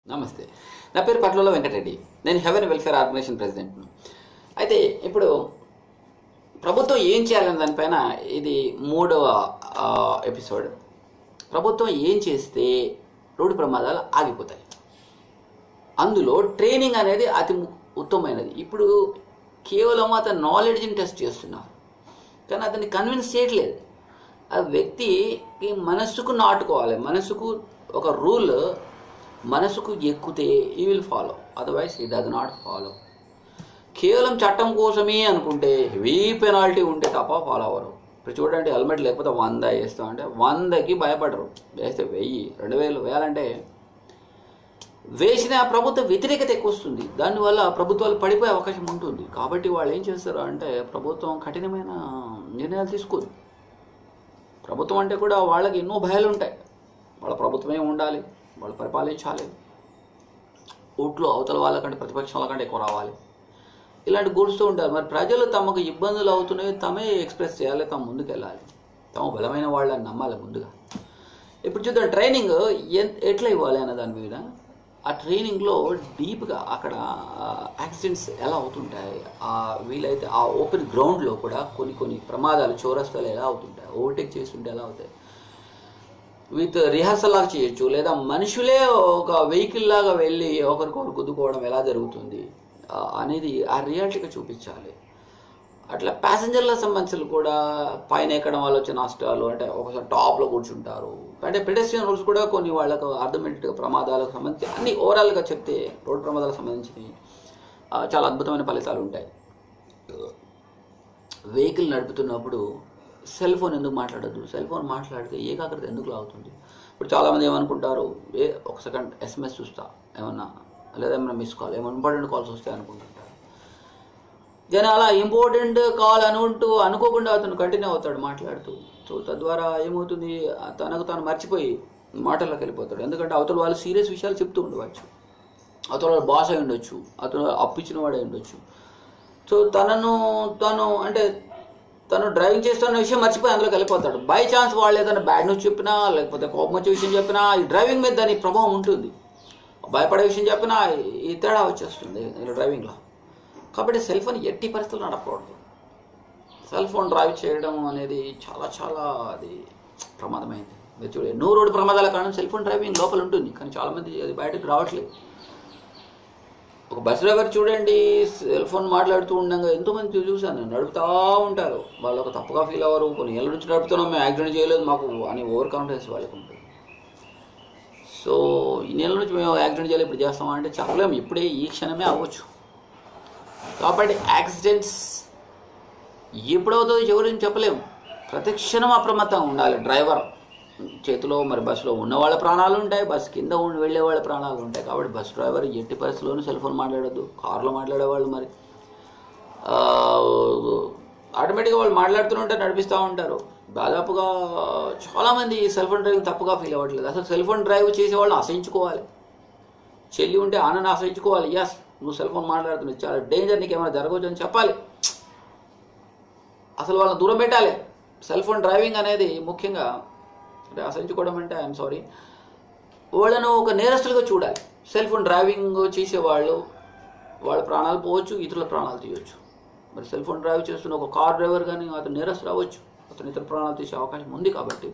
నమస్తే నా పేరు పట్లలో వెంకటరెడ్డి నేను హెవెన్ వెల్ఫేర్ ఆర్గనైజేషన్ ప్రెసిడెంట్ను అయితే ఇప్పుడు ప్రభుత్వం ఏం చేయాలనే దానిపైన ఇది మూడవ ఆ, ఎపిసోడ్ ప్రభుత్వం ఏం చేస్తే రోడ్డు ప్రమాదాలు ఆగిపోతాయి అందులో ట్రైనింగ్ అనేది అతి ము- ఉత్తమమైనది ఇప్పుడు కేవలం అతని నాలెడ్జ్ని టెస్ట్ చేస్తున్నారు కానీ అతన్ని కన్విన్స్ చేయట్లేదు ఆ వ్యక్తికి మనస్సుకు నాటుకోవాలి మనసుకు ఒక రూల్ మనసుకు ఎక్కితే he will follow otherwise he does not follow కేవలం చట్టం కోసమే అనుకుంటే హెవీ పెనాల్టీ ఉంటే తప్ప ఫాలో అవ్వరు ఇప్పుడు చూడండి హెల్మెట్ లేకపోతే వంద వేస్తాం అంటే వందకి భయపడరు వేస్తే వెయ్యి రెండు వేలు వేయాలంటే వేసిన ప్రభుత్వ వ్యతిరేకత ఎక్కువ వస్తుంది దానివల్ల ప్రభుత్వాలు పడిపోయే అవకాశం ఉంటుంది కాబట్టి వాళ్ళు ఏం చేస్తారు అంటే ప్రభుత్వం కఠినమైన నిర్ణయాలు తీసుకోదు ప్రభుత్వం అంటే కూడా వాళ్ళకి ఎన్నో భయాలు ఉంటాయి వాళ్ళ ప్రభుత్వమే ఉండాలి వాళ్ళు పరిపాలించాలి ఓట్లు అవతల వాళ్ళకంటే ప్రతిపక్షాల కంటే ఎక్కువ రావాలి ఇలాంటి గూడుస్తూ ఉంటారు మరి ప్రజలు తమకు ఇబ్బందులు అవుతున్నాయి తమే ఎక్స్ప్రెస్ చేయాలి తమ ముందుకు వెళ్ళాలి తమ బలమైన వాళ్ళని నమ్మాలి ముందుగా ఇప్పుడు చూద్దాం ట్రైనింగ్ ఎన్- ఎట్లా ఇవ్వాలి అన్న దాని మీద ఆ ట్రైనింగ్లో డీప్గా అక్కడ యాక్సిడెంట్స్ ఎలా అవుతుంటాయి ఆ వీలైతే ఆ ఓపెన్ గ్రౌండ్లో కూడా కొన్ని కొన్ని ప్రమాదాలు చౌరస్తాలు ఎలా అవుతుంటాయి ఓవర్టేక్ చేస్తుంటే ఎలా అవుతాయి విత్ రిహార్సల్ లాగా చేయొచ్చు లేదా మనుషులే ఒక వెహికల్ లాగా వెళ్ళి ఒకరికొకరు గుద్దుకోవడం ఎలా జరుగుతుంది ఆ, అనేది ఆ రియాలిటీగా చూపించాలి అట్లా ప్యాసింజర్లకు సంబంధించి కూడా పైన ఎక్కడం వల్ల వచ్చే నష్టాలు అంటే ఒకసారి టాప్లో కూర్చుంటారు అంటే పెడెస్ట్రియన్ రూల్స్ కూడా కొన్ని వాళ్ళకు అర్థమయ్యేట్టుగా ప్రమాదాలకు సంబంధించి అన్ని ఓవరాల్గా చెప్తే రోడ్డు ప్రమాదాలకు సంబంధించి ఆ, చాలా అద్భుతమైన ఫలితాలు ఉంటాయి వెహికల్ నడుపుతున్నప్పుడు సెల్ ఫోన్ ఎందుకు మాట్లాడద్దు సెల్ ఫోన్ మాట్లాడితే ఏకాగ్రత ఎందుకు లాగుతుంది ఇప్పుడు చాలామంది ఏమనుకుంటారు ఏ ఒక సెకండ్ ఎస్ఎంఎస్ చూస్తా ఏమన్నా లేదా ఏమన్నా మిస్ కాల్ ఏమన్నా ఇంపార్టెంట్ కాల్స్ వస్తాయి అనుకుంటుంటారు కానీ అలా ఇంపార్టెంట్ కాల్ అనుకుంటూ అనుకోకుండా అతను కంటిన్యూ అవుతాడు మాట్లాడుతూ సో తద్వారా ఏమవుతుంది తనకు తాను మర్చిపోయి మాటల్లోకి వెళ్ళిపోతాడు ఎందుకంటే అవతల వాళ్ళు సీరియస్ విషయాలు చెప్తూ ఉండవచ్చు అతను వాళ్ళ బాస్ అయి ఉండొచ్చు అతను అప్పించిన వాడే ఉండొచ్చు సో తనను తను అంటే తను డ్రైవింగ్ చేస్తున్న విషయం మర్చిపోయి అందులోకి వెళ్ళిపోతాడు బై ఛాన్స్ వాళ్ళు ఏదైనా బ్యాడ్ న్యూస్ చెప్పినా లేకపోతే కోపం వచ్చే విషయం చెప్పినా ఈ డ్రైవింగ్ మీద దాని ప్రభావం ఉంటుంది భయపడే విషయం చెప్పినా ఈ తేడా వచ్చేస్తుంది ఈ డ్రైవింగ్లో కాబట్టి సెల్ ఫోన్ ఎట్టి పరిస్థితులు నడపకూడదు సెల్ ఫోన్ డ్రైవ్ చేయడం అనేది చాలా చాలా అది ప్రమాదమైంది మీరు చూడండి ఎన్నో రోడ్డు ప్రమాదాల కారణం సెల్ ఫోన్ డ్రైవింగ్ లోపల ఉంటుంది కానీ చాలామంది అది బయటకు రావట్లేదు ఒక బస్ డ్రైవర్ చూడండి సెల్ ఫోన్ మాట్లాడుతూ ఉండగా ఎంతోమంది చూశాను నేను నడుపుతూ ఉంటారు వాళ్ళు ఒక తప్పుగా ఫీల్ అవ్వరు కొన్ని ఏళ్ళ నుంచి నడుపుతున్నాం మేము యాక్సిడెంట్ చేయలేదు మాకు అని ఓవర్ కాన్ఫిడెన్స్ వాళ్ళకి ఉంటుంది సో ఈ నెల నుంచి మేము యాక్సిడెంట్ చేయలేదు ఇప్పుడు చేస్తామా అంటే చెప్పలేము ఇప్పుడే ఈ క్షణమే అవ్వచ్చు కాబట్టి యాక్సిడెంట్స్ ఎప్పుడవుతుందో ఎవరిని చెప్పలేము ప్రతి క్షణం అప్రమత్తంగా ఉండాలి డ్రైవర్ చేతిలో మరి బస్సులో ఉన్న వాళ్ళ ప్రాణాలు ఉంటాయి బస్ కింద ఉండి వెళ్ళే వాళ్ళ ప్రాణాలు ఉంటాయి కాబట్టి బస్ డ్రైవర్ ఎట్టి పరిస్థితుల్లోనూ సెల్ ఫోన్ మాట్లాడద్దు కారులో మాట్లాడేవాళ్ళు మరి ఆటోమేటిక్గా వాళ్ళు మాట్లాడుతుంటే నడిపిస్తూ ఉంటారు దాదాపుగా చాలామంది సెల్ ఫోన్ డ్రైవింగ్ తప్పుగా ఫీల్ అవ్వట్లేదు అసలు సెల్ ఫోన్ డ్రైవ్ చేసే వాళ్ళని అసహించుకోవాలి చెల్లి ఉంటే ఆనని ఆశ్రయించుకోవాలి ఎస్ నువ్వు సెల్ ఫోన్ మాట్లాడుతున్నావు చాలా డేంజర్ నీకు ఏమైనా జరగవచ్చు అని చెప్పాలి అసలు వాళ్ళని దూరం పెట్టాలి సెల్ ఫోన్ డ్రైవింగ్ అనేది ముఖ్యంగా అంటే ఆశ్రయించుకోవడం అంటే ఐఎమ్ సారీ వాళ్ళను ఒక నేరస్తులుగా చూడాలి సెల్ ఫోన్ డ్రైవింగ్ చేసేవాళ్ళు వాళ్ళ ప్రాణాలు పోవచ్చు ఇతరుల ప్రాణాలు తీయవచ్చు మరి సెల్ ఫోన్ డ్రైవ్ చేస్తున్న ఒక కార్ డ్రైవర్ కానీ అతను నేరస్తులు అవ్వచ్చు అతను ఇతర ప్రాణాలు తీసే అవకాశం ఉంది కాబట్టి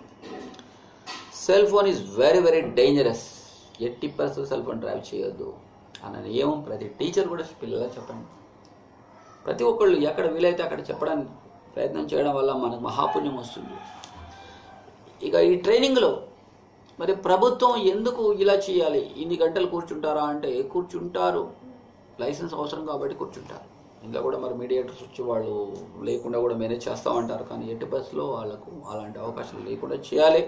cell phone is very very dangerous ఎట్టి పరిస్థితులు సెల్ ఫోన్ డ్రైవ్ చేయొద్దు అన్న నియమం ప్రతి టీచర్ కూడా పిల్లలకు చెప్పండి ప్రతి ఒక్కళ్ళు ఎక్కడ వీలైతే అక్కడ చెప్పడానికి ప్రయత్నం చేయడం వల్ల మనకు మహాపుణ్యం వస్తుంది ఇక ఈ ట్రైనింగ్లో మరి ప్రభుత్వం ఎందుకు ఇలా చేయాలి ఇన్ని గంటలు కూర్చుంటారా అంటే కూర్చుంటారు లైసెన్స్ అవసరం కాబట్టి కూర్చుంటారు ఇంకా కూడా మరి మీడియేటర్స్ వచ్చి వాళ్ళు లేకుండా కూడా మేనేజ్ చేస్తామంటారు కానీ ఎట్టి బస్సులో వాళ్ళకు అలాంటి అవకాశాలు లేకుండా చేయాలి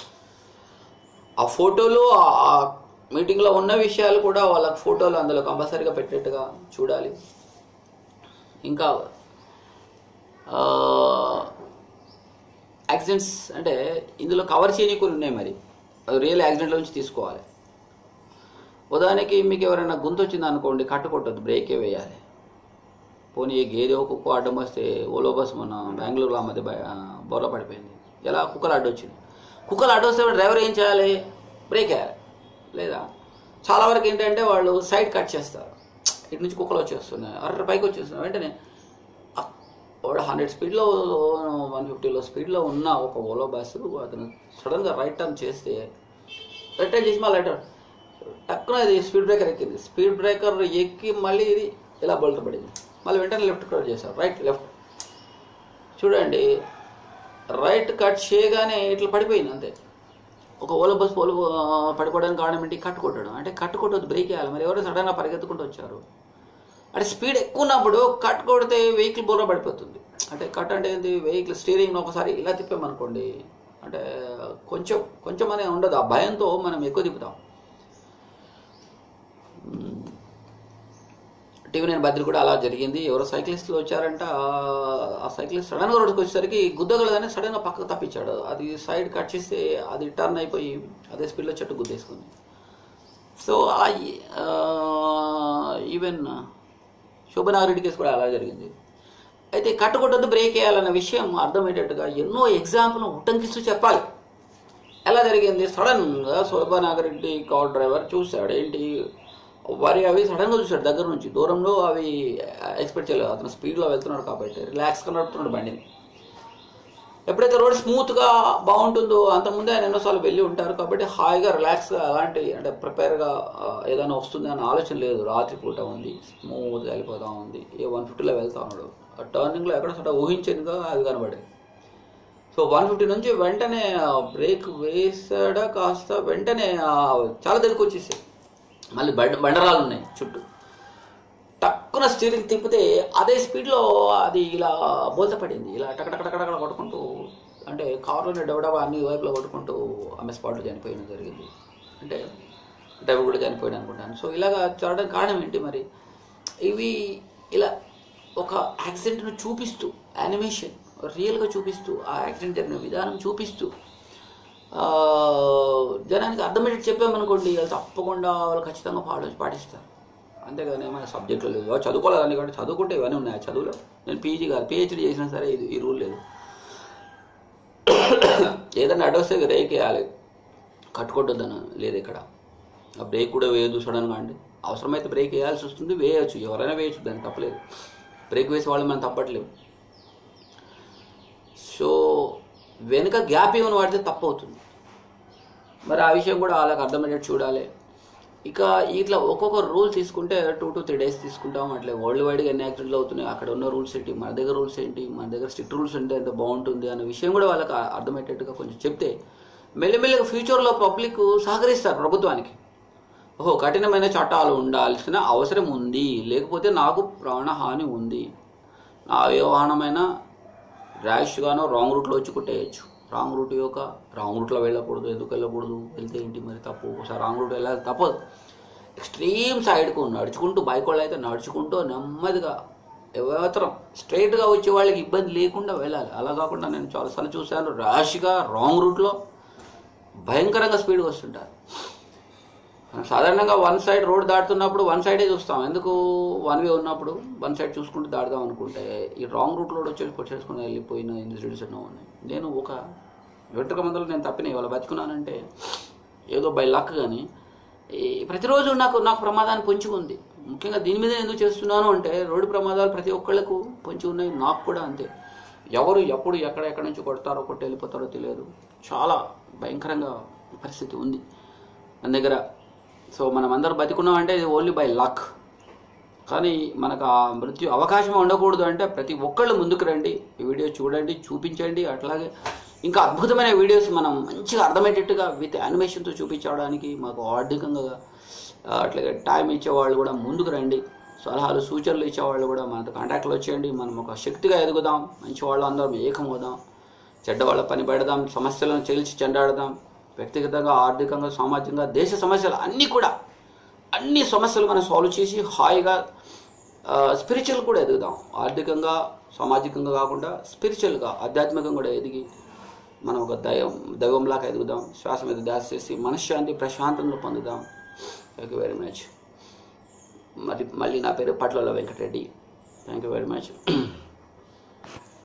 ఆ ఫోటోలు ఆ- ఆ మీటింగ్లో ఉన్న విషయాలు కూడా వాళ్ళకి ఫోటోలు అందులో కంపల్సరీగా పెట్టేట్టుగా చూడాలి ఇంకా ఆ, యాక్సిడెంట్స్ అంటే ఇందులో కవర్ చేయని కొన్ని ఉన్నాయి మరి అది రియల్ యాక్సిడెంట్ల నుంచి తీసుకోవాలి ఉదాహరణకి మీకు ఎవరైనా గొంతు వచ్చింది అనుకోండి కట్టు కొట్టద్దు బ్రేకే వేయాలి పోనీ ఏ గేదె ఒక కుక్క అడ్డం వస్తే ఓలో బస్ మన బెంగళూరులో ఆ మధ్య బయ- బోర్ల పడిపోయింది ఎలా కుక్కలు అడ్డు వచ్చింది కుక్కలు అడ్డు వస్తే డ్రైవర్ ఏం చేయాలి బ్రేక్ వేయాలి లేదా చాలా వరకు ఏంటంటే వాళ్ళు సైడ్ కట్ చేస్తారు ఇటు నుంచి కుక్కలు వచ్చేస్తున్నాయి అర్ర పైకి వచ్చేస్తున్నాయి వెంటనే ఆ- వాడు హండ్రెడ్ స్పీడ్లో వన్ ఫిఫ్టీలో స్పీడ్లో ఉన్న ఒక ఓలో బస్సు అతను సడన్గా రైట్ టర్న్ చేస్తే రైట్ టర్న్ చేసి మళ్ళీ రైట్ టర్న్ టక్కున ఇది స్పీడ్ బ్రేకర్ ఎక్కింది స్పీడ్ బ్రేకర్ ఎక్కి మళ్ళీ ఇది ఇలా బొల్ట పడింది మళ్ళీ వెంటనే లెఫ్ట్ కట్ చేశారు రైట్ లెఫ్ట్ చూడండి రైట్ కట్ చేయగానే ఇట్లా పడిపోయింది అంతే ఒక ఓలా బస్ పోలు పడిపోవడానికి కారణం ఏంటి కట్ కొట్టడం అంటే కట్ కొట్టదు బ్రేక్ వేయాలి మరి ఎవరు సడన్గా పరిగెత్తుకుంటూ వచ్చారు అంటే స్పీడ్ ఎక్కువ ఉన్నప్పుడు కట్ కొడితే వెహికల్ బుర్ర పడిపోతుంది అంటే కట్ అంటే ఏంటి వెహికల్ స్టీరింగ్ ఒకసారి ఇలా తిప్పామనుకోండి అంటే కొంచెం కొంచెం అనే ఉండదు ఆ భయంతో మనం ఎక్కువ తిప్పుతాం టీవీ నేను బద్రి కూడా అలా జరిగింది ఎవరో సైక్లిస్టులు వచ్చారంట ఆ- ఆ సైక్లిస్ట్ సడన్గా రోడ్డుకి వచ్చేసరికి గుద్దగలగానే సడన్గా పక్కకు తప్పించాడు అది సైడ్ కట్ చేస్తే అది టర్న్ అయిపోయి అదే స్పీడ్లో చెట్టు గుద్దేసుకుంది సో ఆ ఈ- ఆ, ఈవెన్ శోభనారెడ్డి కేసు కూడా అలా జరిగింది అయితే కట్టుకొట్టద్దు బ్రేక్ వేయాలన్న విషయం అర్థమయ్యేటట్టుగా ఎన్నో ఎగ్జాంపుల్ ఉట్టంకిస్తూ చెప్పాలి ఎలా జరిగింది సడన్గా శోభనాగరెడ్డి కార్ డ్రైవర్ చూశాడు ఏంటి వరి అవి సడన్గా చూశాడు దగ్గర నుంచి దూరంలో అవి ఎక్స్పెక్ట్ చేయలేదు అతను స్పీడ్లో వెళ్తున్నాడు కాబట్టి రిలాక్స్గా నడుపుతున్నాడు బండిని ఎప్పుడైతే రోడ్ స్మూత్గా బాగుంటుందో అంతకుముందే ఆయన ఎన్నోసార్లు వెళ్ళి ఉంటారు కాబట్టి హాయిగా రిలాక్స్గా అలాంటి అంటే ప్రిపేర్గా ఏదైనా వస్తుంది అన్న ఆలోచన లేదు రాత్రి పూట ఉంది స్మూత్గా వెళ్ళిపోతా ఉంది ఏ వన్ ఫిఫ్టీలో వెళ్తా ఉన్నాడు ఆ టర్నింగ్లో ఎక్కడ సట ఊహించనుగా అది కనబడేది సో వన్ ఫిఫ్టీ నుంచి వెంటనే బ్రేక్ వేసాడా కాస్త వెంటనే ఆ చాలా దగ్గరికి వచ్చేసాయి మళ్ళీ బండ బండరాలు ఉన్నాయి చుట్టూ టక్కున స్టీరింగ్ తిప్పితే అదే స్పీడ్లో అది ఇలా బోల్త పడింది ఇలా టకటకటకటకడ కొట్టుకుంటూ అంటే కారులోనే డెవడవ అన్ని వైపులో కొట్టుకుంటూ ఆమె స్పాట్లో చనిపోయిన జరిగింది అంటే డ్రైవర్ కూడా చనిపోయాడు అనుకుంటాను సో ఇలాగా చూడడానికి కారణం ఏంటి మరి ఇవి ఇలా ఒక యాక్సిడెంట్ను చూపిస్తూ యానిమేషన్ రియల్గా చూపిస్తూ ఆ యాక్సిడెంట్ జరిగిన విధానం చూపిస్తూ ఆ, జనానికి అర్థమయ్యేది చెప్పామనుకోండి వాళ్ళు తప్పకుండా వాళ్ళు ఖచ్చితంగా పాటి పాటిస్తారు అంతేగాని మన సబ్జెక్టులు లేదు వాళ్ళు చదువుకోలేదని కాబట్టి చదువుకుంటే ఇవన్నీ ఉన్నాయి ఆ చదువులో నేను పీజీ కాదు పిహెచ్డీ చేసినా సరే ఇది ఈ రూల్ లేదు ఏదైనా అడ్వస్తే బ్రేక్ వేయాలి కట్టుకోవద్దని లేదు ఇక్కడ ఆ బ్రేక్ కూడా వేయదు సడన్గా అండి అవసరమైతే బ్రేక్ వేయాల్సి వస్తుంది వేయచ్చు ఎవరైనా వేయచ్చు దానికి తప్పలేదు బ్రేక్ వేసే వాళ్ళు మనం తప్పట్లేము సో వెనుక గ్యాప్ ఏమైనా వాడితే తప్పు అవుతుంది మరి ఆ విషయం కూడా వాళ్ళకి అర్థమయ్యేట్టు చూడాలి ఇక ఇట్లా ఒక్కొక్క రూల్ తీసుకుంటే టూ టు త్రీ డేస్ తీసుకుంటాం అట్లే వరల్డ్ వైడ్గా ఎన్ని యాక్సిడెంట్లు అవుతున్నాయి అక్కడ ఉన్న రూల్స్ ఏంటి మన దగ్గర రూల్స్ ఏంటి మన దగ్గర స్ట్రిక్ట్ రూల్స్ ఉంటే ఎంత బాగుంటుంది అనే విషయం కూడా వాళ్ళకి అర్థమయ్యేటట్టుగా కొంచెం చెప్తే మెల్లిమెల్లిగా ఫ్యూచర్లో పబ్లిక్ సహకరిస్తారు ప్రభుత్వానికి ఓహో కఠినమైన చట్టాలు ఉండాల్సిన అవసరం ఉంది లేకపోతే నాకు ప్రాణహాని ఉంది నా ఏ వాహనమైనా ర్యాష్గానో రాంగ్ రూట్లో వచ్చి కొట్టేయచ్చు రాంగ్ రూట్ యొక్క రాంగ్ రూట్లో వెళ్ళకూడదు ఎందుకు వెళ్ళకూడదు వెళ్తే ఏంటి మరి తప్పు ఒకసారి రాంగ్ రూట్ వెళ్ళాలి తప్పదు ఎక్స్ట్రీమ్ సైడ్కు నడుచుకుంటూ బైక్ వాళ్ళు అయితే నడుచుకుంటూ నెమ్మదిగా ఎవతరం స్ట్రైట్గా వచ్చే వాళ్ళకి ఇబ్బంది లేకుండా వెళ్ళాలి అలా కాకుండా నేను చాలాసార్లు చూశాను ర్యాష్గా రాంగ్ రూట్లో భయంకరంగా స్పీడ్గా వస్తుంటారు మనం సాధారణంగా వన్ సైడ్ రోడ్ దాటుతున్నప్పుడు వన్ సైడే చూస్తాం ఎందుకు వన్ వే ఉన్నప్పుడు వన్ సైడ్ చూసుకుంటూ దాటుదాం అనుకుంటే ఈ రాంగ్ రూట్లో వచ్చేసి కొట్టేసుకుని వెళ్ళిపోయిన ఇన్సిడెంట్స్ ఎన్నో ఉన్నాయి నేను ఒక వెంట్రుక మందులు నేను తప్పిన ఇవాళ బతుకున్నానంటే ఏదో బై లక్ కానీ ఈ ప్రతిరోజు నాకు నాకు ప్రమాదాన్ని పొంచి ఉంది ముఖ్యంగా దీని మీద ఎందుకు చేస్తున్నాను అంటే రోడ్డు ప్రమాదాలు ప్రతి ఒక్కళ్ళకు పొంచి ఉన్నాయి నాకు కూడా అంతే ఎవరు ఎప్పుడు ఎక్కడ ఎక్కడి నుంచి కొడతారో కొట్టి వెళ్ళిపోతారో తెలియదు చాలా భయంకరంగా పరిస్థితి ఉంది మన దగ్గర సో మనం అందరూ బతికున్నాం అంటే ఇది ఓన్లీ బై లక్ కానీ మనకు ఆ మృత్యు అవకాశం ఉండకూడదు అంటే ప్రతి ఒక్కళ్ళు ముందుకు రండి ఈ వీడియో చూడండి చూపించండి అట్లాగే ఇంకా అద్భుతమైన వీడియోస్ మనం మంచిగా అర్థమయ్యేటట్టుగా విత్ యానిమేషన్తో చూపించడానికి మాకు ఆర్థికంగా ఆ, అట్లాగే టైం ఇచ్చేవాళ్ళు కూడా ముందుకు రండి సలహాలు సూచనలు ఇచ్చేవాళ్ళు కూడా మనతో కాంటాక్ట్లో వచ్చేయండి మనం ఒక శక్తిగా ఎదుగుదాం మంచి వాళ్ళు అందరం ఏకమవుదాం చెడ్డవాళ్ళ పని పెడదాం సమస్యలను చెల్చి చెండాడదాం వ్యక్తిగతంగా ఆర్థికంగా సామాజికంగా దేశ సమస్యలు అన్నీ కూడా అన్ని సమస్యలు మనం సాల్వ్ చేసి హాయిగా స్పిరిచువల్ కూడా ఎదుగుదాం ఆర్థికంగా సామాజికంగా కాకుండా స్పిరిచువల్గా ఆధ్యాత్మికంగా కూడా ఎదిగి మనం ఒక దైవం దైవంలాగా ఎదుగుదాం శ్వాస మీద ధ్యాస చేసి మనశ్శాంతి ప్రశాంతంగా పొందుదాం థ్యాంక్ యూ వెరీ మచ్ మరి మళ్ళీ నా పేరు Patla Venkatareddy thank you very much